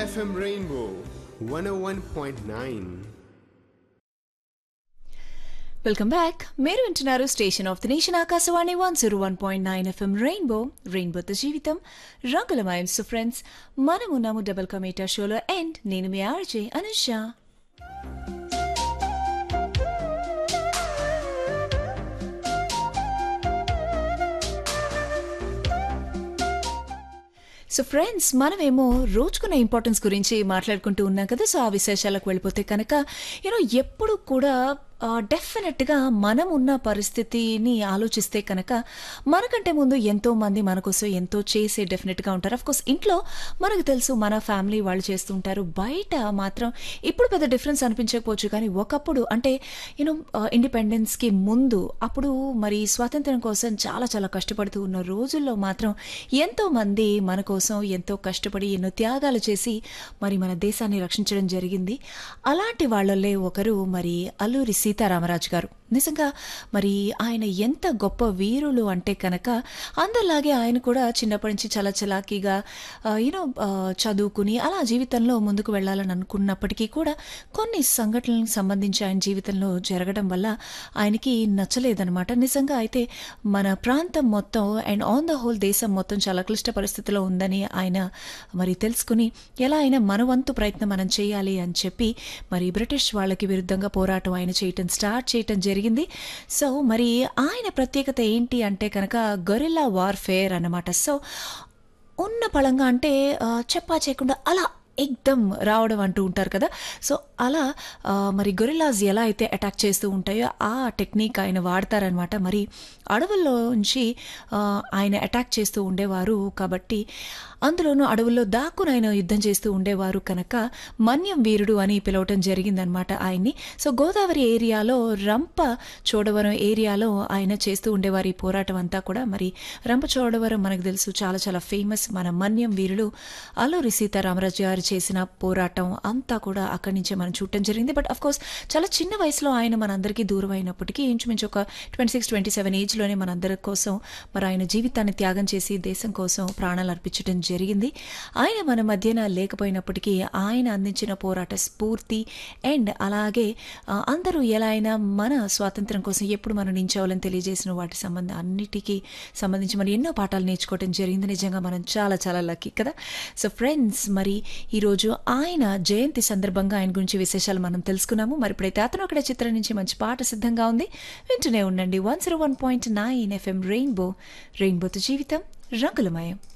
FM Rainbow 101.9. Welcome back మీరు వింటున్నారు station of the nation Akashvani one zero one point nine FM rainbow రెయిన్బోతో జీవితం రంగులమయం సో ఫ్రెండ్స్ మనం ఉన్నాము డబుల్ కమేటా షోలో అండ్ నేను మీ ఆర్జే అనుష సో ఫ్రెండ్స్ మనమేమో రోజుకున్న ఇంపార్టెన్స్ గురించి మాట్లాడుకుంటూ ఉన్నాం కదా సో ఆ విశేషాలకు వెళ్ళిపోతే కనుక యూనో ఎప్పుడు కూడా డెఫినెట్గా మనం ఉన్న పరిస్థితిని ఆలోచిస్తే కనుక మనకంటే ముందు ఎంతో మంది మన కోసం ఎంతో చేసే డెఫినెట్గా ఉంటారు అఫ్ కోర్స్ ఇంట్లో మనకు తెలుసు మన ఫ్యామిలీ వాళ్ళు చేస్తుంటారు బయట మాత్రం ఇప్పుడు పెద్ద డిఫరెన్స్ అనిపించకపోవచ్చు కానీ ఒకప్పుడు అంటే యూనో ఇండిపెండెన్స్కి ముందు అప్పుడు మరి స్వాతంత్రం కోసం చాలా చాలా కష్టపడుతూ ఉన్న రోజుల్లో మాత్రం ఎంతో మంది మన కోసం ఎంతో కష్టపడి ఎన్నో త్యాగాలు చేసి మరి మన దేశాన్ని రక్షించడం జరిగింది అలాంటి వాళ్ళల్లో ఒకరు మరి అల్లూరి సీతారామరాజు గారు నిజంగా మరి ఆయన ఎంత గొప్ప వీరులు అంటే కనుక అందరిలాగే ఆయన కూడా చిన్నప్పటి నుంచి చాలా చలాకీగా యూనో చదువుకుని అలా జీవితంలో ముందుకు వెళ్ళాలని అనుకున్నప్పటికీ కూడా కొన్ని సంఘటనలకు సంబంధించి ఆయన జీవితంలో జరగడం వల్ల ఆయనకి నచ్చలేదనమాట నిజంగా అయితే మన ప్రాంతం మొత్తం అండ్ ఆన్ ద హోల్ దేశం మొత్తం చాలా క్లిష్ట పరిస్థితిలో ఉందని ఆయన మరి తెలుసుకుని ఎలా అయినా మన వంతు ప్రయత్నం మనం చేయాలి అని చెప్పి మరి బ్రిటిష్ వాళ్ళకి విరుద్ధంగా పోరాటం ఆయన చేయటం స్టార్ట్ చేయటం జరిగింది సో మరి ఆయన ప్రత్యేకత ఏంటి అంటే కనుక గొరిల్లా వార్ఫేర్ అన్నమాట సో ఉన్న పళంగా అంటే ఆ, చెప్పా చేయకుండా అలా ఎగ్దమ్ రావడం అంటూ ఉంటారు కదా సో అలా ఆ, మరి గొరిల్లాస్ ఎలా అయితే అటాక్ చేస్తూ ఉంటాయో ఆ టెక్నిక్ ఆయన వాడతారనమాట మరి అడవుల్లో నుంచి ఆ, ఆయన అటాక్ చేస్తూ ఉండేవారు కాబట్టి అందులోనూ అడవుల్లో దాక్కుని ఆయన యుద్ధం చేస్తూ ఉండేవారు కనుక మన్యం వీరుడు అని పిలవటం జరిగిందనమాట ఆయన్ని సో గోదావరి ఏరియాలో రంప చోడవరం ఏరియాలో ఆయన చేస్తూ ఉండేవారు ఈ పోరాటం అంతా కూడా మరి రంప చోడవరం మనకు తెలుసు చాలా చాలా ఫేమస్ మన మన్యం వీరులు అల్లూరి సీతారామరాజు గారు చేసిన పోరాటం అంతా కూడా అక్కడి నుంచే మనం చూడటం జరిగింది బట్ కోర్స్ చాలా చిన్న వయసులో ఆయన మనందరికీ దూరం అయినప్పటికీ ఇంచుమించు ఒక ట్వంటీ సిక్స్ ట్వంటీ సెవెన్ ఏజ్లోనే మనందరి కోసం మరి ఆయన జీవితాన్ని త్యాగం చేసి దేశం కోసం ప్రాణాలు అర్పించడం జరిగింది ఆయన మన మధ్యన లేకపోయినప్పటికీ ఆయన అందించిన పోరాట స్ఫూర్తి అండ్ అలాగే ఆ, అందరూ ఎలా అయినా మన స్వాతంత్రం కోసం ఎప్పుడు మనం నించోవాలని తెలియజేసిన వాటి సంబంధం అన్నిటికీ సంబంధించి మరి ఎన్నో పాఠాలు నేర్చుకోవడం జరిగింది నిజంగా మనం చాలా చాలా లక్కీ కదా సో ఫ్రెండ్స్ మరి ఈరోజు ఆయన జయంతి సందర్భంగా ఆయన గురించి విశేషాలు మనం తెలుసుకున్నాము మరి ఇప్పుడైతే అతను అక్కడ చిత్రం నుంచి మంచి పాట సిద్ధంగా ఉంది వింటూనే ఉండండి one zero one point nine FM rainbow రెయిన్బోతో జీవితం రంగులమయం